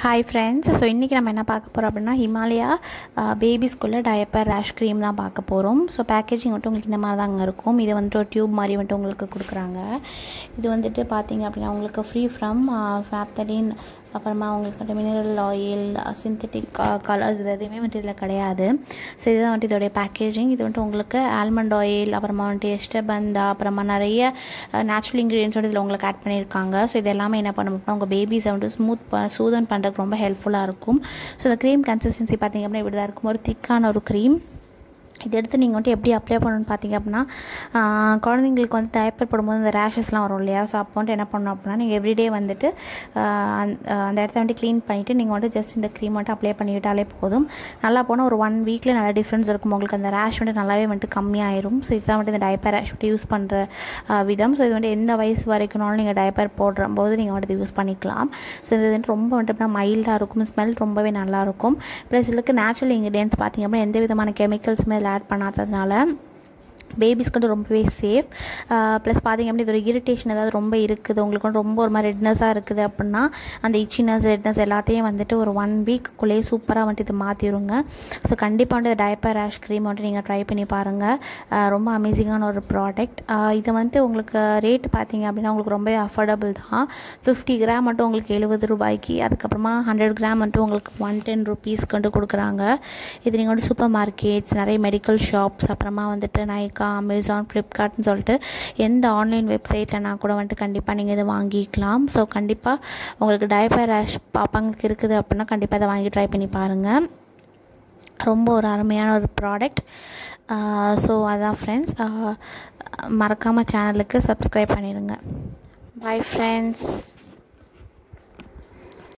hi friends so இன்றைக்கி நம்ம என்ன பார்க்க போகிறோம் அப்படின்னா ஹிமாலயா பேபிஸ்குள்ளே டயப்பர் ரேஷ் க்ரீம் தான் பார்க்க போகிறோம் ஸோ பேக்கேஜிங் வந்துட்டு உங்களுக்கு இந்த மாதிரி தாங்க இருக்கும் இது வந்துட்டு ஒரு டியூப் மாதிரி வந்துட்டு உங்களுக்கு கொடுக்குறாங்க இது வந்துட்டு பார்த்தீங்க அப்படின்னா உங்களுக்கு ஃப்ரீ ஃப்ரம் ஃபேப்தலின் அப்புறமா உங்களுக்கு மினரல் ஆயில் சிந்தட்டிக் கலர்ஸ் இது எதுவுமே வந்துட்டு இதில் கிடையாது ஸோ இதுதான் வந்துட்டு இதோடைய பேக்கேஜிங் இது வந்துட்டு உங்களுக்கு ஆல்மண்ட் ஆயில் அப்புறமா வந்துட்டு எஸ்டபந்தா அப்புறமா நிறைய நேச்சுரல் இன்க்ரீடியன்ஸ் வந்து இதில் உங்களுக்கு ஆட் பண்ணியிருக்காங்க ஸோ இது எல்லாமே என்ன பண்ண அப்படின்னா உங்கள் பேபிஸை வந்துட்டு ஸ்மூத் ப சூதன் பண்ணுறதுக்கு ரொம்ப ஹெல்ப்ஃபுல்லாக இருக்கும் ஸோ இந்த க்ரீம் கன்சிஸ்டன்சி பார்த்திங்க அப்படின்னா இப்படி தான் இருக்கும் ஒரு திக்கான ஒரு க்ரீம் இது எடுத்து நீங்கள் வந்துட்டு எப்படி அப்ளை பண்ணணும்னு பார்த்தீங்க அப்படின்னா குழந்தைங்களுக்கு வந்து டயப்பர் போடும்போது இந்த ரேஷஸ்லாம் வரும் இல்லையா ஸோ அப்போ வந்துட்டு என்ன பண்ணணும் அப்படின்னா நீங்கள் எவ்ரிடே வந்துட்டு அந்த இடத்த வந்துட்டு க்ளீன் பண்ணிவிட்டு நீங்கள் வந்துட்டு ஜஸ்ட் இந்த க்ரீம் வந்துட்டு அப்ளை பண்ணிவிட்டாலே போதும் நல்லா போனால் ஒரு ஒன் வீக்கில் நல்லா டிஃப்ரென்ஸ் இருக்கும் உங்களுக்கு அந்த ரேஷ் வந்துட்டு நல்லாவே வந்துட்டு கம்மியாயிரும் ஸோ இதுதான் வந்துட்டு இந்த டயப்பர் ரேஷ் வந்துட்டு யூஸ் பண்ணுற விதம் ஸோ இது வந்துட்டு எந்த வயசு வரைக்கும்னாலும் நீங்கள் டயப்பர் போடுற போது நீங்கள் வந்துட்டு யூஸ் பண்ணிக்கலாம் ஸோ இது வந்துட்டு ரொம்ப வந்துட்டு அப்படின்னா மைல்டாக இருக்கும் ஸ்மெல் ரொம்பவே நல்லாயிருக்கும் ப்ளஸ் இதுக்கு நேச்சுரல் இன்க்ரீடியன்ஸ் பார்த்திங்க அப்படின்னா எந்த விதமான கெமிக்கல்ஸுமே இதில் ஆட் பண்ணாததுனால பேபிஸ்க்கு வந்து ரொம்பவே சேஃப் ப்ளஸ் பார்த்திங்க அப்படின்னா இது ஒரு இரிட்டேஷன் ஏதாவது ரொம்ப இருக்குது உங்களுக்கு வந்து ரொம்ப ஒரு மாதிரி ரெட்னஸாக இருக்குது அப்படின்னா அந்த இச்சினஸ் ரெட்னஸ் எல்லாத்தையும் வந்துட்டு ஒரு ஒன் வீக்குள்ளேயே சூப்பராக வந்துட்டு இது மாற்றிடுங்க ஸோ கண்டிப்பாக வந்து டயப்பர் ரேஷ் க்ரீம் வந்துட்டு நீங்கள் ட்ரை பண்ணி பாருங்கள் ரொம்ப அமேசிங்கான ஒரு ப்ராடக்ட் இது வந்துட்டு உங்களுக்கு ரேட் பார்த்திங்க அப்படின்னா உங்களுக்கு ரொம்பவே அஃபோர்டபுள் தான் ஃபிஃப்டி கிராம் மட்டும் உங்களுக்கு எழுபது ரூபாய்க்கு அதுக்கப்புறமா ஹண்ட்ரட் கிராம் வந்துட்டு உங்களுக்கு ஒன் டென் ருபீஸ்க்கு வந்துட்டு கொடுக்குறாங்க இது நீங்கள் வந்து சூப்பர் மார்க்கெட்ஸ் நிறைய மெடிக்கல் ஷாப்ஸ் அப்புறமா வந்துட்டு நைக்கா அமேசான் ஃப்ளிப்கார்ட்னு சொல்லிட்டு எந்த ஆன்லைன் வெப்சைட்லனா கூட வந்துட்டு கண்டிப்பாக நீங்கள் இதை வாங்கிக்கலாம் ஸோ கண்டிப்பாக உங்களுக்கு டயப்பர் ரேஷ் பாப்பாங்களுக்கு இருக்குது அப்படின்னா கண்டிப்பாக இதை வாங்கி ட்ரை பண்ணி பாருங்கள் ரொம்ப ஒரு அருமையான ஒரு ப்ராடக்ட் ஸோ அதான் ஃப்ரெண்ட்ஸ் மறக்காமல் சேனலுக்கு சப்ஸ்கிரைப் பண்ணிடுங்க பாய் ஃப்ரெண்ட்ஸ்